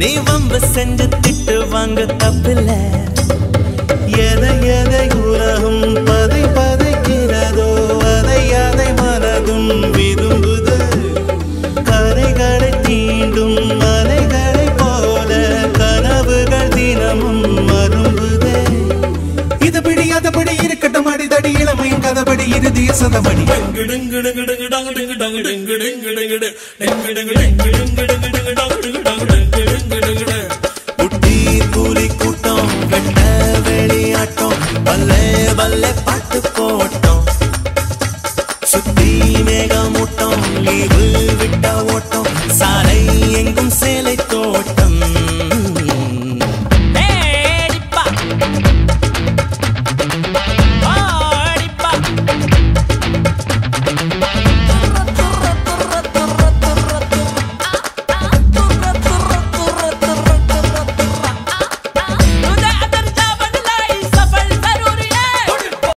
நீ வம்பு செஞ்சு திட்டு வாங்க தப்பில்ல எதை எதை உலகம் பதை பதைக்கிறதோ அதை அதை மனதும் விரும்புது கரைகளை தீண்டும் மலைகளை போல கனவுகள் தினமும் மரும்புதே இது பிடியாதபடி இருக்கட்டும் அடிதடி இளமையின் கதபடி இறுதிய சதபடி குட்டி கூலி கூட்டம் வெட்ட வெளியாட்டம் பல்லே பல்லே பாட்டு போட்டோம் சுத்தி மேகமூட்டம் லீவு விட்ட ஓட்டம் சாலை எங்கும் சேலை